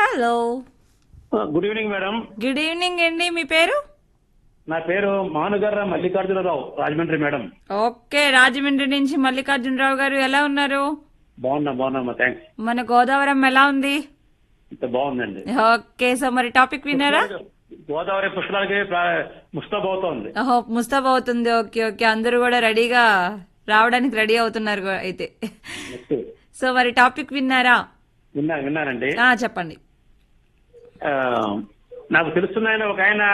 Hello good evening madam good evening అండి మీ పేరు నా పేరు మానుగర్ర మల్లికార్జునరావు రాజమండ్రి మేడం ఓకే రాజమండ్రి నుంచి మల్లికార్జునరావు గారు ఎలా ఉన్నారు బాగున్నా బాగున్నా థ్యాంక్స్ మన గోదావరం ఎలా ఉంది ఇంత బాగుందండి ఓకే సో మరి టాపిక్ విన్నారా గోదావరి పుష్కరాలకి ప్రా- ముస్తాబవుతోంది ఓహో ముస్తాబ్ అవుతుంది ఓకే ఓకే అందరూ కూడా రెడీగా రావడానికి రెడీ అవుతున్నారు కూడా అయితే నెక్స్ట్ సో మరి టాపిక్ విన్నారా విన్నా విన్నానండి ఆ చెప్పండి ఆ, నాకు తెలుస్తున్న ఆయన ఒక ఆయన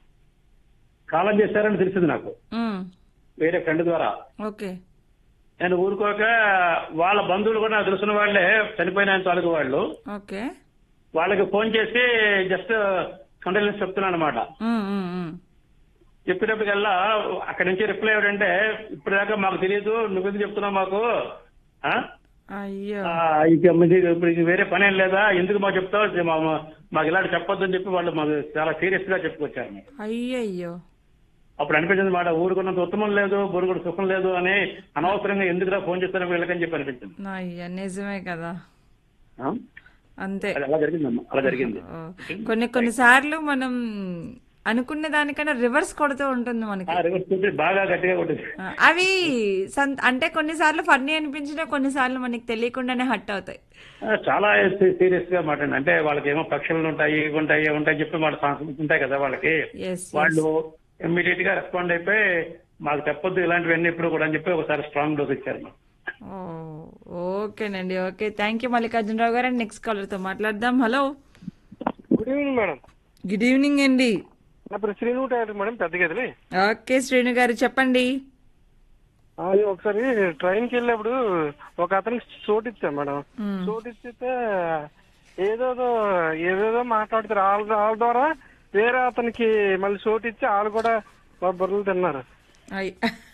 కాలం చేశారని తెలిసింది నాకు మ్, వేరే ఫ్రెండ్ ద్వారా ఓకే నేను ఊరుకోక వాళ్ళ బంధువులు కూడా నాకు తెలుసున్న వాళ్ళే చనిపోయిన ఆయన తాలూకు వాళ్ళు ఓకే వాళ్ళకి ఫోన్ చేసి జస్ట్ కండోలెన్స్ చెప్తున్నాను అనమాట మ్, మ్, మ్. చెప్పినప్పటికల్లా అక్కడి నుంచి రిప్లై ఏమిటంటే ఇప్పటిదాకా మాకు తెలియదు నువ్వెందుకు చెప్తున్నావు మాకు ఆ? అయ్యో ఆ, ఇక మీది- ఇప్పుడు ఇక వేరే పని ఏం లేదా ఎందుకు మాకు చెప్తావు ఇది మా- మా- మాకు ఇలాంటి చెప్పొద్దు అని చెప్పి వాళ్ళు మాకు చాలా సీరియస్ గా చెప్పుకొచ్చారు మాకు. అయ్యయ్యో అప్పుడు అనిపించింది మాట ఊరుకున్నంత ఉత్తమం లేదు బొరుగుడు సుఖం లేదు అని అనవసరంగా ఎందుకురా ఫోన్ చేస్తాను వీళ్ళకని చెప్పి అనిపించింది అయ్యా నిజమే కదా ఆ? అంతే అది అలా జరిగిందమ్మా అలా జరిగింది ఓ, కొన్ని కొన్ని సార్లు మనం అనుకున్న దానికన్నా రివర్స్ కొడుతూ ఉంటుంది మనకి ఆ రివర్స్ చూపి బాగా గట్టిగా కొట్టింది ఆ, అవి సంత- అంటే కొన్నిసార్లు ఫన్నీ అనిపించినా కొన్నిసార్లు మనకి తెలియకుండానే హట్ అవుతాయి ఆ, చాలా సీరియస్ గా మాట్లాడి అంటే వాళ్ళకి ఏమో పక్షులు ఉంటాయి ఇవి ఉంటాయి ఇవి ఉంటాయి చెప్పి వాళ్ళ సంస్కృతి ఉంటాయి కదా వాళ్ళకి ఎస్ వాళ్ళు ఇమ్మీడియట్ గా రెస్పాండ్ అయిపోయి మాకు చెప్పొద్దు ఇలాంటివన్నీ ఇప్పుడు కూడా అని చెప్పి ఒకసారి స్ట్రాంగ్ డోస్ ఇచ్చారు మాకు. ఓకేనండి ఓకే థ్యాంక్ యూ మల్లికార్జునరావు గారు అండ్ నెక్స్ట్ కాలర్ తో మాట్లాడదాం hello good evening madam good evening అండి నా పేరు శ్రీను టైలర్ మేడం పెద్ద గదిలే ఓకే శ్రీను గారు చెప్పండి అది ఒకసారి ట్రైన్ కి వెళ్ళినప్పుడు ఒక అతనికి చోటు ఇచ్చాం మేడం మ్మ్. చోటు ఇచ్చితే ఏదేదో ఏదేదో మాట్లాడుతారు వాళ్ళ వాళ్ళ ద్వారా వేరే అతనికి మళ్ళీ చోటు ఇచ్చి వాళ్ళు కూడా మా బుర్రలు తిన్నారు అయ్.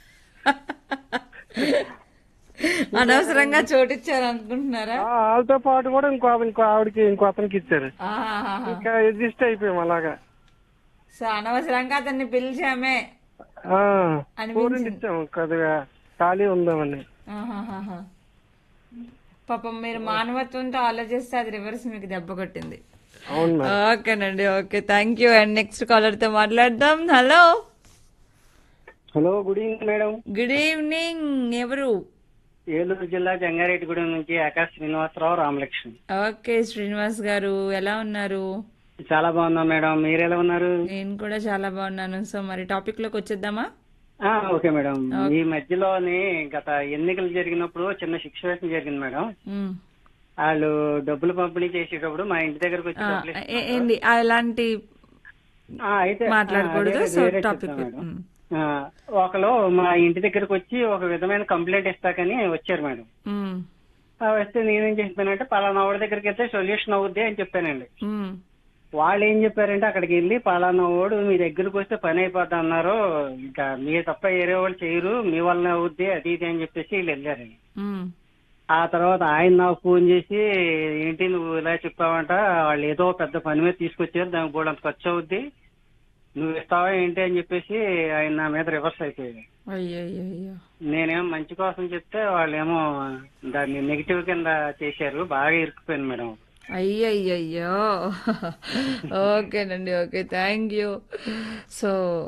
అనవసరంగా చోటిచ్చారు అనుకుంటున్నారా ఆ, వాళ్ళతో పాటు కూడా ఇంకో ఇంకో ఆవిడకి ఇంకో అతనికి ఇచ్చారు ఆహాహాహా. ఇంకా అడ్జస్ట్ అయిపోయాం అలాగా సో అనవసరంగా అతన్ని పిలిచామే ఆ, అనిపించింది. కూరలు ఇచ్చాం కొద్దిగా ఖాళీ ఉందామని ఆహాహాహా. పాపం మీరు మానవత్వంతో ఆలోచిస్తే అది రివర్స్ మీకు దెబ్బ కొట్టింది అవును మేడం ఓకేనండి okay thank you and next caller తో మాట్లాడదాం hello hello good evening madam good evening ఎవరు ఏలూరు జిల్లా జంగారెడ్డిగూడెం నుంచి ఆకాశ్ శ్రీనివాసరావు రామలక్ష్మి ఓకే శ్రీనివాస్ గారు ఎలా ఉన్నారు చాలా బాగున్నాం మేడం మీరు ఎలా ఉన్నారు నేను కూడా చాలా బాగున్నాను సో మరి టాపిక్ లోకి వచ్చేద్దామా ఆ, ఓకే మేడం ఈ మధ్యలోని గత ఎన్నికలు జరిగినప్పుడు చిన్న సిచ్యువేషన్ జరిగింది మేడం మ్. వాళ్ళు డబ్బులు పంపిణీ చేసేటప్పుడు మా ఇంటి దగ్గరకు వచ్చి ఆ, డబ్బులు ఇస్తారు. ఏ- ఏంటి అలాంటి ఆ, అయితే మాట్లాడకూడదు ఆ, అదే, సో వేరే టాపిక్ చెప్తా మేడం. ఆ, ఒకరు మా ఇంటి దగ్గరకు వచ్చి ఒక విధమైన కంప్లైంట్ ఇస్తాకని వచ్చారు మేడం ఆ, వస్తే నేనేం చెప్పానంటే పలానా వాడి దగ్గరికి వెళ్తే సొల్యూషన్ అవుద్ది అని చెప్పానండి వాళ్ళు ఏం చెప్పారంటే అక్కడికి వెళ్ళి పలానా వాడు మీ దగ్గరకు వస్తే పని అయిపోద్ది అన్నారు ఇంకా మీ తప్ప వేరే వాళ్ళు చేయరు మీ వల్లనే అవుద్ది అది ఇది అని చెప్పేసి వీళ్ళు వెళ్ళారండి ఆ తర్వాత ఆయన నాకు ఫోన్ చేసి ఏంటి నువ్వు ఇలా చెప్పావంట వాళ్ళు ఏదో పెద్ద పని మీద తీసుకొచ్చారు దానికి కూడా అంత ఖర్చు అవుద్ది నువ్వు ఇస్తావా ఏంటి అని చెప్పేసి ఆయన నా మీద రివర్స్ అయిపోయాడు అయ్యో నేనేమో మంచి కోసం చెప్తే వాళ్ళేమో దాన్ని నెగిటివ్ కింద చేశారు బాగా ఇరుక్కుపోయాను మేడం అయ్యయ్యో ఓకేనండి ఓకే థ్యాంక్ యూ సో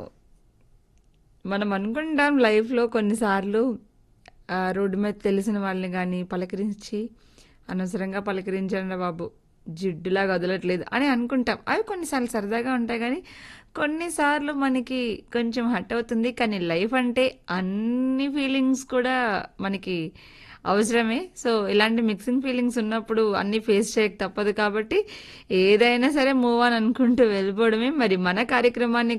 మనం అనుకుంటాం లైఫ్లో కొన్నిసార్లు ఆ, రోడ్డు మీద తెలిసిన వాళ్ళని కానీ పలకరించి అనవసరంగా పలకరించండి బాబు జిడ్డులా వదలట్లేదు అని అనుకుంటాం అవి కొన్నిసార్లు సరదాగా ఉంటాయి కానీ కొన్నిసార్లు మనకి కొంచెం హట్ అవుతుంది కానీ లైఫ్ అంటే అన్ని ఫీలింగ్స్ కూడా మనకి అవసరమే సో ఇలాంటి మిక్సింగ్ ఫీలింగ్స్ ఉన్నప్పుడు అన్ని ఫేస్ చేయక తప్పదు కాబట్టి ఏదైనా సరే మూవ్ ఆన్ అనుకుంటూ వెళ్ళిపోవడమే మరి మన కార్యక్రమాన్ని